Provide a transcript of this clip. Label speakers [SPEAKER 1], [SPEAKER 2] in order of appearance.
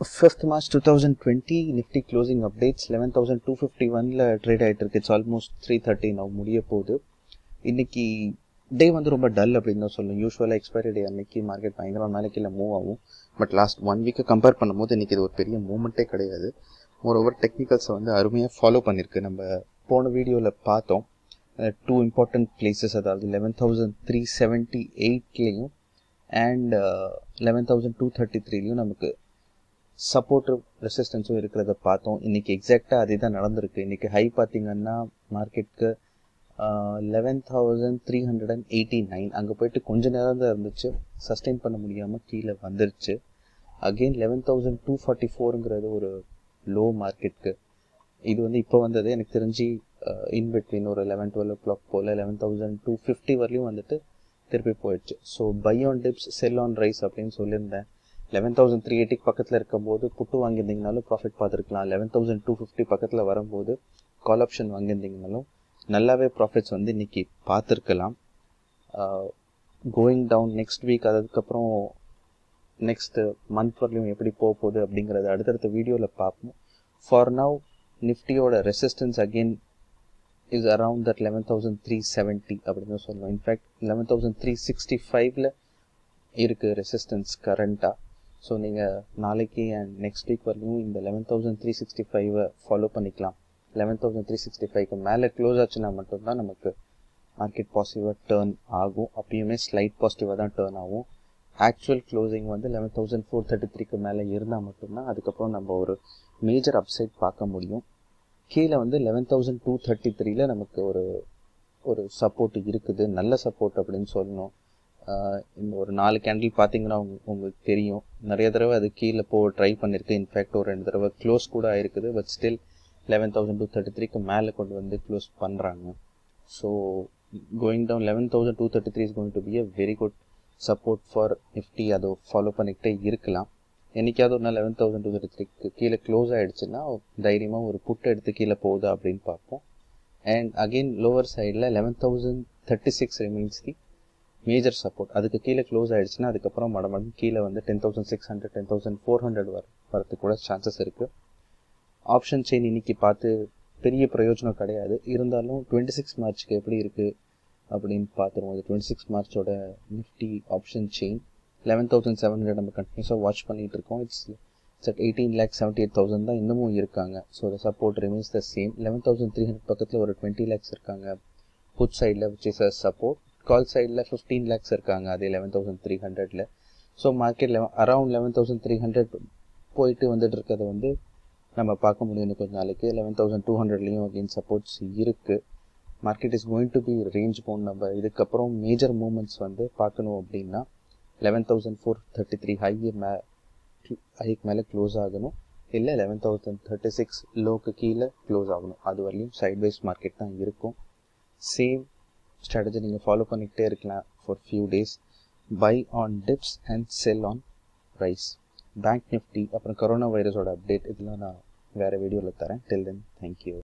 [SPEAKER 1] fifth March two thousand twenty Nifty closing updates eleven thousand two fifty ஒனில் trade ஆகிட்டு இருக்கு it's almost three thirty நான் முடிய போகுது இன்னைக்கு டே வந்து ரொம்ப டல் அப்படின்னு தான் சொல்லணும் யூஸ்வலாக எக்ஸ்பைரி டே அன்னைக்கு மார்க்கெட் பயங்கரமாக மேலே கீழே மூவ் ஆகும் பட் லாஸ்ட் ஒன் வீக்கை கம்பேர் பண்ணும்போது இன்னைக்கு இது ஒரு பெரிய மூமெண்ட்டே கிடையாது மோர் ஓவர் டெக்னிக்கல்ஸை வந்து அருமையாக ஃபாலோ பண்ணியிருக்கு நம்ம போன வீடியோவில் பார்த்தோம் டூ இம்பார்ட்டன்ட் பிளேசஸ் அதாவது லெவன் தௌசண்ட் த்ரீ செவன்ட்டி எயிட்லேயும் and eleven thousand two thirty த்ரீலையும் நமக்கு சப்போர்ட்டிவ் ரெசிஸ்டன்ஸும் இருக்கிறத பார்த்தோம் இன்னைக்கு எக்ஸாக்டாக அதே தான் நடந்திருக்கு இன்னைக்கு ஹை பார்த்தீங்கன்னா மார்க்கெட்டுக்கு eleven thousand three hundred and eighty nine அங்கே போயிட்டு கொஞ்ச நேரம் தான் இருந்துச்சு சஸ்டெயின் பண்ண முடியாமல் கீழே வந்துருச்சு again eleven thousand two forty ஃபோருங்கிறது ஒரு லோ மார்க்கெட்டுக்கு இது வந்து இப்போ வந்தது எனக்கு தெரிஞ்சு இன் பிட்வீன் ஒரு லெவன் டுவெல் ஓ கிளாக் போல் லெவன் தௌசண்ட் டூ ஃபிஃப்டி வரலையும் வந்துட்டு திருப்பி போயிடுச்சு so buy on dips sell on rise அப்படின்னு சொல்லியிருந்தேன் லெவன் தௌசண்ட் த்ரீ எயிட்டிக்கு பக்கத்தில் இருக்கும்போது புட்டு வாங்கியிருந்தீங்கனாலும் ப்ராஃபிட் பார்த்துருக்கலாம் லெவன் தௌசண்ட் டூ ஃபிஃப்டி பக்கத்தில் வரும்போது கால் ஆப்ஷன் வாங்கியிருந்தீங்கனாலும் நல்லாவே ப்ராஃபிட்ஸ் வந்து இன்னைக்கு பார்த்துருக்கலாம் கோயிங் டவுன் நெக்ஸ்ட் வீக் அதுக்கப்புறம் நெக்ஸ்ட் மந்த் வரலையும் எப்படி போக போகுது அப்படிங்கிறத அடுத்தடுத்த வீடியோவில் பார்ப்போம் ஃபார் நவ் நிஃப்டியோட resistance again is around that eleven thousand three seventy அப்படின்னு சொல்லணும் in fact eleven thousand three sixty ஃபைவ்ல இருக்குது ரெசிஸ்டன்ஸ் கரண்ட்டாக ஸோ நீங்கள் நாளைக்கு அண்ட் நெக்ஸ்ட் வீக் வரலையும் இந்த லெவன் தௌசண்ட் த்ரீ சிக்ஸ்டி ஃபைவை ஃபாலோ பண்ணிக்கலாம் லெவன் தௌசண்ட் த்ரீ சிக்ஸ்டி ஃபைவ்க்கு மேலே க்ளோஸ் ஆச்சுன்னா மட்டும்தான் நமக்கு மார்க்கெட் பாசிட்டிவாக டேர்ன் ஆகும் அப்பயுமே ஸ்லைட் பாசிட்டிவாக தான் டேர்ன் ஆகும் ஆக்சுவல் க்ளோசிங் வந்து லெவன் தௌசண்ட் ஃபோர் தேர்ட்டி த்ரீக்கு மேலே இருந்தால் மட்டும்தான் அதுக்கப்புறம் நம்ம ஒரு மேஜர் அப்சைட் பார்க்க முடியும் கீழே வந்து லெவன் தௌசண்ட் டூ தேர்ட்டி த்ரீல நமக்கு ஒரு ஒரு சப்போர்ட் இருக்குது நல்ல சப்போர்ட் அப்படின்னு சொல்லணும் இந்த ஒரு நாலு கேண்டில் பார்த்தீங்கன்னா உங்களுக்கு தெரியும் நிறைய தடவை அது கீழே போக ட்ரை பண்ணியிருக்கு இன்ஃபேக்ட் ஒரு ரெண்டு தடவை க்ளோஸ் கூட ஆயிருக்குது but still eleven thousand two thirty த்ரீக்கு மேலே கொண்டு வந்து க்ளோஸ் பண்ணுறாங்க so going down eleven thousand two thirty three is going to be a very good support for Nifty அதை ஃபாலோ பண்ணிக்கிட்டே இருக்கலாம் என்னைக்காவது ஒரு நாள் லெவன் தௌசண்ட் டூ தேர்ட்டி த்ரீக்கு கீழே க்ளோஸ் ஆகிடுச்சுன்னா தைரியமாக ஒரு புட்டு எடுத்து கீழே போகுதா அப்படின்னு பார்ப்போம் அண்ட் அகெயின் லோவர் சைடில் eleven thousand thirty six remains the major support அதுக்கு கீழே க்ளோஸ் ஆகிடுச்சுன்னா அதுக்கப்புறம் மடமடம் கீழே வந்து ten thousand six hundred ten thousand four hundred வர வரதுக்கு கூட சான்சஸ் இருக்குது ஆப்ஷன் செயின் இன்னைக்கு பார்த்து பெரிய பிரயோஜனம் கிடையாது இருந்தாலும் டுவெண்ட்டி சிக்ஸ் மார்ச்சுக்கு எப்படி இருக்குது அப்படின்னு பார்த்துருவோம் இது டுவெண்ட்டி சிக்ஸ் மார்ச்சோட Nifty option chain eleven thousand seven hundred நம்ம கண்டினியூஸாக வாட்ச் பண்ணிகிட்டு இருக்கோம் it's it's eighteen lakh seventy eight thousand தான் இன்னமும் இருக்காங்க so the support remains the same eleven thousand three hundred பக்கத்தில் ஒரு டுவெண்ட்டி லேக்ஸ் இருக்காங்க புட் சைடில் which is a support call சைடில் ஃபிஃப்டீன் லேக்ஸ் இருக்காங்க அதே லெவன் தௌசண்ட் த்ரீ ஹண்ட்ரட்ல so market level around eleven thousand three hundred போயிட்டு வந்துட்டு இருக்கிறத வந்து நம்ம பார்க்க முடியும் இன்னும் கொஞ்ச நாளைக்கு லெவன் தௌசண்ட் டூ ஹண்ட்ரட்லேயும் அகெயின் சப்போர்ட்ஸ் இருக்குது market is going to be range bound நம்ம இதுக்கப்புறம் மேஜர் மூமெண்ட்ஸ் வந்து பார்க்கணும் அப்படின்னா eleven thousand four thirty three high மே ஹைக்கு மேலே க்ளோஸ் ஆகணும் இல்லை லெவன் தௌசண்ட் தேர்ட்டி சிக்ஸ் லோக்கு கீழே க்ளோஸ் ஆகணும் அது வரையும் சைட்வைஸ் மார்க்கெட் தான் இருக்கும் சேம் ஸ்ட்ராட்டஜி நீங்கள் ஃபாலோ பண்ணிக்கிட்டே இருக்கலாம் for few days buy on dips and sell on rise bank Nifty அப்புறம் கொரோனா வைரஸோட அப்டேட் இதெல்லாம் நான் வேறு வீடியோவில் தரேன் டில் தென் தேங்க்யூ